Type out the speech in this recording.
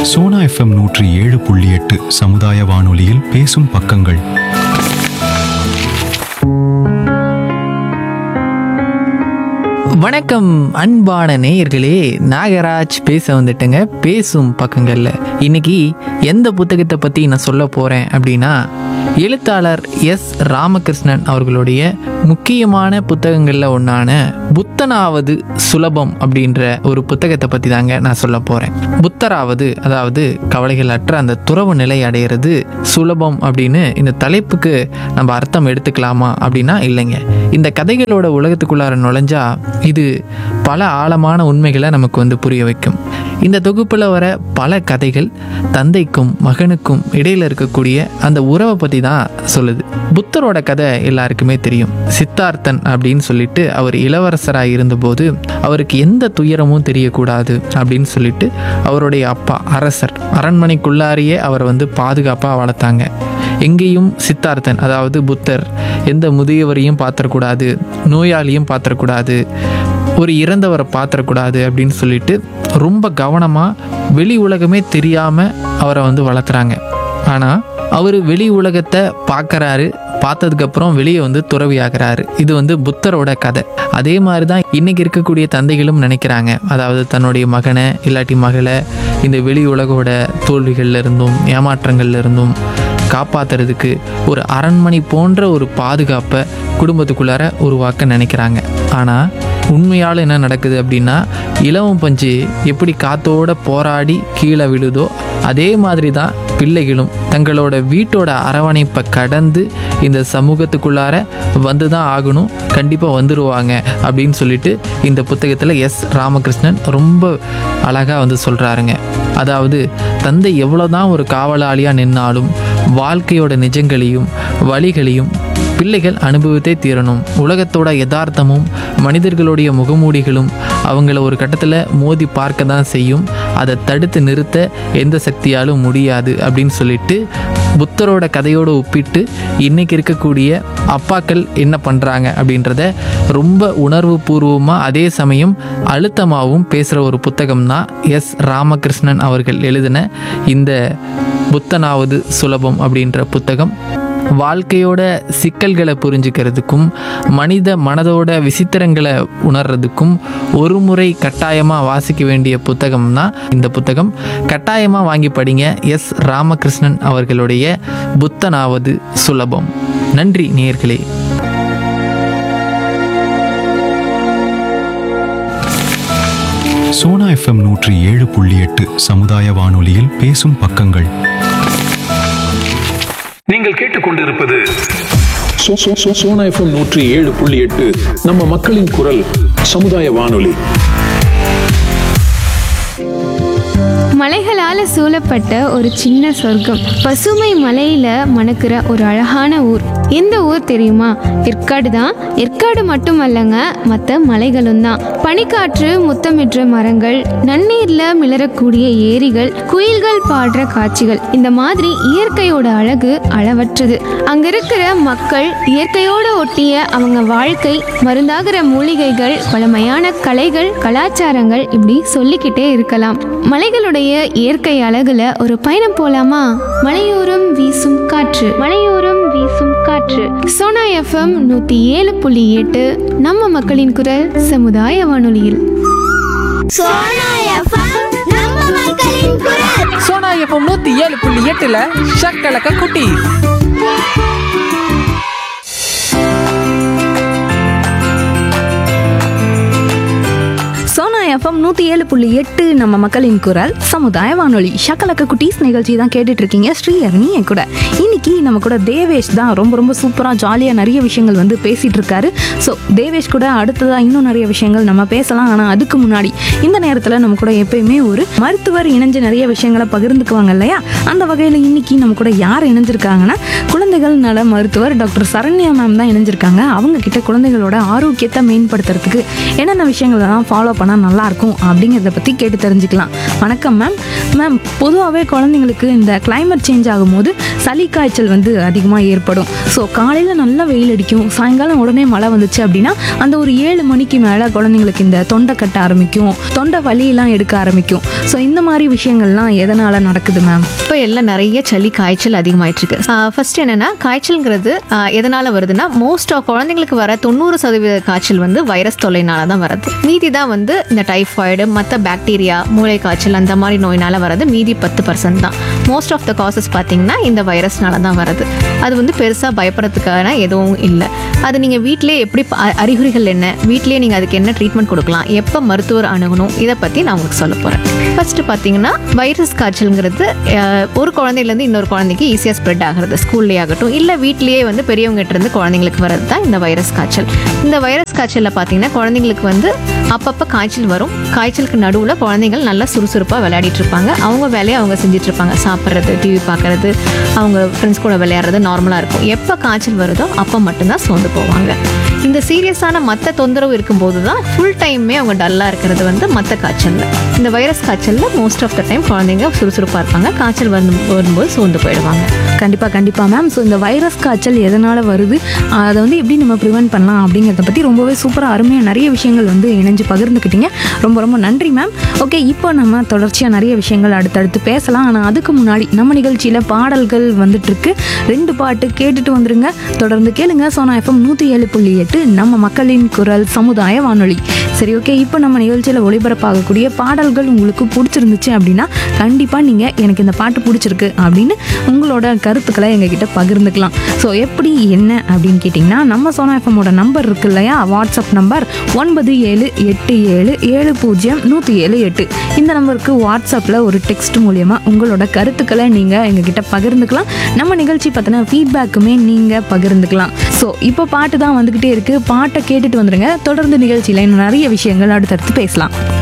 Sona FM நூற்றி ஏழு புள்ளி எட்டு சமுதாய வானொலியில் பேசும் பக்கங்கள் வணக்கம் அன்பான நேயர்களே நாகராஜ் பேச வந்துட்டேங்க பேசும் பக்கங்கள்ல இன்னைக்கு எந்த புத்தகத்தை பத்தி நான் சொல்ல போறேன் அப்படின்னா எழுத்தாளர் எஸ் ராமகிருஷ்ணன் அவர்களுடைய முக்கியமான புத்தகங்கள்ல ஒன்றான புத்தனாவது சுலபம் அப்படின்ற ஒரு புத்தகத்தை பத்தி தாங்க நான் சொல்ல போறேன் புத்தராவது அதாவது கவலைகள் அற்ற அந்த துறவு நிலை அடையிறது சுலபம் அப்படின்னு இந்த தலைப்புக்கு நம்ம அர்த்தம் எடுத்துக்கலாமா அப்படின்னா இல்லைங்க இந்த கதைகளோட உலகத்துக்குள்ளார நுழைஞ்சா இது பல ஆழமான உண்மைகளை நமக்கு வந்து புரிய வைக்கும் இந்த தொகுப்பில் வர பல கதைகள் தந்தைக்கும் மகனுக்கும் இடையில இருக்கக்கூடிய அந்த உறவை பற்றி தான் சொல்லுது புத்தரோட கதை எல்லாருக்குமே தெரியும் சித்தார்த்தன் அப்படின்னு சொல்லிட்டு அவர் இளவரசராக இருந்தபோது அவருக்கு எந்த துயரமும் தெரியக்கூடாது அப்படின்னு சொல்லிட்டு அவருடைய அப்பா அரசர் அரண்மனைக்குள்ளாரியே அவரை வந்து பாதுகாப்பாக வளர்த்தாங்க எங்கேயும் சித்தார்த்தன் அதாவது புத்தர் எந்த முதியவரையும் பாத்திரக்கூடாது நோயாளியும் பாத்திரக்கூடாது ஒரு இறந்தவரை பாத்திரக்கூடாது அப்படின்னு சொல்லிட்டு ரொம்ப கவனமாக வெளி உலகமே தெரியாமல் அவரை வந்து வளர்த்துறாங்க ஆனால் அவர் வெளி உலகத்தை பார்க்கறாரு பார்த்ததுக்கப்புறம் வெளியே வந்து துறவியாகிறாரு இது வந்து புத்தரோட கதை அதே மாதிரி தான் இன்னைக்கு இருக்கக்கூடிய தந்தைகளும் நினைக்கிறாங்க அதாவது தன்னுடைய மகனை இல்லாட்டி மகளை இந்த வெளி உலகோட தோல்விகள்ல இருந்தும் ஏமாற்றங்கள்ல இருந்தும் காப்பாத்துறதுக்கு ஒரு அரண்மனை போன்ற ஒரு பாதுகாப்பை குடும்பத்துக்குள்ளார உருவாக்க நினைக்கிறாங்க ஆனால் உண்மையால் என்ன நடக்குது அப்படின்னா இலவம் பஞ்சு எப்படி காத்தோட போராடி கீழே விழுதோ அதே மாதிரி தான் பிள்ளைகளும் தங்களோட வீட்டோட அரவணைப்பை கடந்து இந்த சமூகத்துக்குள்ளார வந்து தான் ஆகணும் கண்டிப்பாக வந்துருவாங்க அப்படின்னு சொல்லிட்டு இந்த புத்தகத்தில் எஸ் ராமகிருஷ்ணன் ரொம்ப அழகாக வந்து சொல்கிறாருங்க அதாவது தந்தை எவ்வளோதான் ஒரு காவலாளியாக நின்னாலும் வாழ்க்கையோட நிஜங்களையும் வழிகளையும் பிள்ளைகள் அனுபவித்தே தீரணும் உலகத்தோட யதார்த்தமும் மனிதர்களுடைய முகமூடிகளும் அவங்கள ஒரு கட்டத்தில் மோதி பார்க்க தான் செய்யும் அதை தடுத்து நிறுத்த எந்த சக்தியாலும் முடியாது அப்படின்னு சொல்லிட்டு புத்தரோட கதையோடு ஒப்பிட்டு இன்னைக்கு இருக்கக்கூடிய அப்பாக்கள் என்ன பண்ணுறாங்க அப்படின்றத ரொம்ப உணர்வு பூர்வமாக அதே சமயம் அழுத்தமாகவும் பேசுகிற ஒரு புத்தகம் தான் எஸ் ராமகிருஷ்ணன் அவர்கள் எழுதின இந்த புத்தனாவது சுலபம் அப்படின்ற புத்தகம் வாழ்க்கையோட சிக்கல்களை புரிஞ்சுக்கிறதுக்கும் மனித மனதோட விசித்திரங்களை உணர்றதுக்கும் ஒரு முறை கட்டாயமாக வாசிக்க வேண்டிய புத்தகம் தான் இந்த புத்தகம் கட்டாயமாக வாங்கி படிங்க எஸ் ராமகிருஷ்ணன் அவர்களுடைய புத்தனாவது சுலபம் நன்றி நேயர்களே சோனா எஃப்எம் நூற்றி ஏழு புள்ளி எட்டு சமுதாய வானொலியில் பேசும் பக்கங்கள் நீங்கள் கேட்டுக்கொண்டிருப்பது சோ- சோ- சோ- சோனா எஃப்எம் நூற்றி ஏழு புள்ளி எட்டு நம்ம மக்களின் குரல் சமுதாய வானொலி மலைகளால சூழப்பட்ட ஒரு சின்ன சொர்க்கம் பசுமை மலையில மணக்கிற ஒரு அழகான ஊர் எந்த ஊர் தெரியுமா ஏற்காடு தான் ஏற்காடு மட்டுமல்லங்க மற்ற மலைகளும் தான் பனிக்காற்று முத்தமிடுற மரங்கள் நன்னீர்ல மிளறக்கூடிய ஏரிகள் குயில்கள் பாடுற காட்சிகள் இந்த மாதிரி இயற்கையோட அழகு அளவற்றது அங்க இருக்கிற மக்கள் இயற்கையோட ஒட்டிய அவங்க வாழ்க்கை மருந்தாகிற மூலிகைகள் பழமையான கலைகள் கலாச்சாரங்கள் இப்படி சொல்லிக்கிட்டே இருக்கலாம் மலைகளுடைய இயற்கை அழகுல ஒரு பயணம் போலாமா மலையோரம் வீசும் காற்று மலையோரம் வீசும் காற்று சோனா எஃப்எம் நூத்தி ஏழு புள்ளி எட்டு நம்ம மக்களின் குரல் சமுதாய வானொலியில் சோனா எஃப்எம் நம்ம மக்களின் குரல் சோனா எஃப்எம் நூற்றி ஏழு புள்ளி எட்டில் ஷக்கலக்க குட்டி சோனா எஃப்எம் நூற்றி ஏழு புள்ளி எட்டு நம்ம மக்களின் குரல் சமுதாய வானொலி ஷக்கலக்க குட்டீஸ் நிகழ்ச்சி தான் கேட்டுட்டு இருக்கீங்க ஸ்ரீஹரணி என் கூட இன்னைக்கு நம்ம கூட தேவேஷ் தான் ரொம்ப ரொம்ப சூப்பராக ஜாலியாக நிறைய விஷயங்கள் வந்து பேசிட்டு இருக்காரு ஸோ தேவேஷ் கூட அடுத்ததாக இன்னும் நிறைய விஷயங்கள் நம்ம பேசலாம் ஆனால் அதுக்கு முன்னாடி இந்த நேரத்தில் நம்ம கூட எப்பயுமே ஒரு மருத்துவர் இணைஞ்சு நிறைய விஷயங்களை பகிர்ந்துக்குவாங்க இல்லையா அந்த வகையில் இன்னைக்கு நம்ம கூட யார் இணைஞ்சிருக்காங்கன்னா குழந்தைகள் நல மருத்துவர் டாக்டர் சரண்யா மேம் தான் இணைஞ்சிருக்காங்க அவங்க கிட்ட குழந்தைகளோட ஆரோக்கியத்தை மேம்படுத்துறதுக்கு என்னென்ன விஷயங்கள்லாம் ஃபாலோ பண்ணால் நல்லா இருக்கும் அப்படிங்கிறத பற்றி கேட்டு தெரிஞ்சுக்கலாம் வணக்கம் மேம் மேம் பொதுவாகவே குழந்தைங்களுக்கு இந்த climate சேஞ்ச் ஆகும்போது சளி காய்ச்சல் வந்து அதிகமாக ஏற்படும் ஸோ காலையில் நல்லா வெயில் அடிக்கும் சாயங்காலம் உடனே மழை வந்துச்சு அப்படின்னா அந்த ஒரு ஏழு மணிக்கு மேலே குழந்தைங்களுக்கு இந்த தொண்டை கட்ட ஆரம்பிக்கும் தொண்டை வலியெல்லாம் எடுக்க ஆரம்பிக்கும் ஸோ இந்த மாதிரி விஷயங்கள்லாம் எதனால் நடக்குது மேம் இப்போ எல்லாம் நிறைய சளி காய்ச்சல் அதிகமாயிட்டு இருக்கு ஃபர்ஸ்ட் என்னன்னா காய்ச்சல்ங்கிறது ஆஹ், எதனால வருதுன்னா மோஸ்ட் ஆஃப் குழந்தைங்களுக்கு வர தொண்ணூறு சதவீத காய்ச்சல் வந்து வைரஸ் தொல்லைனால தான் வருது மீதி தான் வந்து இந்த டைஃபாய்டு மற்ற பாக்டீரியா மூளை காய்ச்சல் அந்த மாதிரி நோயினால வரது மீதி பத்து பர்சன்ட் தான் மோஸ்ட் ஆஃப் த காசஸ் பார்த்தீங்கன்னா இந்த வைரஸ்னால தான் வருது அது வந்து பெருசாக பயப்படுறதுக்கான எதுவும் இல்லை அது நீங்கள் வீட்டிலேயே எப்படி ப- அ- அறிகுறிகள் என்ன வீட்டிலேயே நீங்கள் அதுக்கு என்ன ட்ரீட்மெண்ட் கொடுக்கலாம் எப்போ மருத்துவர் அணுகணும் இதை பற்றி நான் உங்களுக்கு சொல்ல போகிறேன் ஃபர்ஸ்ட் பார்த்தீங்கன்னா வைரஸ் காய்ச்சல்ங்கிறது அஹ், ஒரு குழந்தையிலேருந்து இன்னொரு குழந்தைக்கு ஈஸியாக ஸ்ப்ரெட் ஆகிறது ஸ்கூல்லேயே ஆகட்டும் இல்லை வீட்டிலேயே வந்து பெரியவங்ககிட்ட இருந்து குழந்தைங்களுக்கு வர்றது தான் இந்த வைரஸ் காய்ச்சல் இந்த வைரஸ் காய்ச்சலில் பார்த்தீங்கன்னா குழந்தைங்களுக்கு வந்து அப்பப்போ காய்ச்சல் வரும் காய்ச்சலுக்கு நடுவில் குழந்தைகள் நல்லா சுறுசுறுப்பாக விளையாடிட்டு இருப்பாங்க அவங்க வேலையை அவங்க செஞ்சுட்டு இருப்பாங்க சாப்பிட்றது டிவி பார்க்கறது அவங்க ஃப்ரெண்ட்ஸ் கூட விளையாடுறது நார்மலாக இருக்கும் எப்போ காய்ச்சல் வருதோ அப்போ மட்டும்தான் சோர்ந்து போவாங்க இந்த சீரியஸான மற்ற தொந்தரவு இருக்கும்போது தான் ஃபுல் டைமே அவங்க டல்லாக இருக்கிறது வந்து மற்ற காய்ச்சலில் இந்த வைரஸ் காய்ச்சலில் மோஸ்ட் ஆஃப் த டைம் குழந்தைங்க சுறுசுறுப்பாக இருப்பாங்க காய்ச்சல் வந்து வரும்போது சோர்ந்து போயிடுவாங்க கண்டிப்பாக கண்டிப்பாக மேம் ஸோ இந்த வைரஸ் காய்ச்சல் எதனால் வருது அதை வந்து எப்படி நம்ம ப்ரிவென்ட் பண்ணலாம் அப்படிங்கிறத பற்றி ரொம்பவே சூப்பராக அருமையாக நிறைய விஷயங்கள் வந்து இணைஞ்சு பகிர்ந்துக்கிட்டீங்க ரொம்ப ரொம்ப நன்றி மேம் ஓகே இப்போ நம்ம தொடர்ச்சியாக நிறைய விஷயங்கள் அடுத்தடுத்து பேசலாம் ஆனால் அதுக்கு முன்னாடி நம்ம நிகழ்ச்சியில் பாடல்கள் வந்துட்டு இருக்கு ரெண்டு பாட்டு கேட்டுட்டு வந்துருங்க தொடர்ந்து கேளுங்க சோனா எஃப்எம் நூற்றி ஏழு புள்ளி எட்டு நம்ம மக்களின் குரல் சமுதாய வானொலி சரி ஓகே இப்போ நம்ம நிகழ்ச்சியில் ஒளிபரப்பாகக்கூடிய பாடல்கள் உங்களுக்கு பிடிச்சிருந்துச்சு அப்படின்னா கண்டிப்பாக நீங்கள் எனக்கு இந்த பாட்டு பிடிச்சிருக்கு அப்படின்னு உங்களோட கருத்துக்களை எங்ககிட்ட பகிர்ந்துக்கலாம் ஸோ எப்படி என்ன அப்படின்னு கேட்டிங்கன்னா நம்ம சோனா எஃப்எம்மோட நம்பர் இருக்கு இல்லையா வாட்ஸ்அப் நம்பர் ஒன்பது ஏழு எட்டு ஏழு ஏழு பூஜ்ஜியம் நூற்றி ஏழு எட்டு இந்த நம்பருக்கு வாட்ஸ்அப்பில் ஒரு டெக்ஸ்ட் மூலியமாக உங்களோட கருத்துக்களை நீங்கள் எங்ககிட்ட பகிர்ந்துக்கலாம் நம்ம நிகழ்ச்சி பற்றின ஃபீட்பேக்குமே நீங்கள் பகிர்ந்துக்கலாம் ஸோ இப்போ பாட்டு தான் வந்துக்கிட்டே இருக்குது பாட்டை கேட்டுட்டு வந்துடுங்க தொடர்ந்து நிகழ்ச்சியில் இன்னும் நிறைய விஷயங்கள் அடுத்தடுத்து பேசலாம்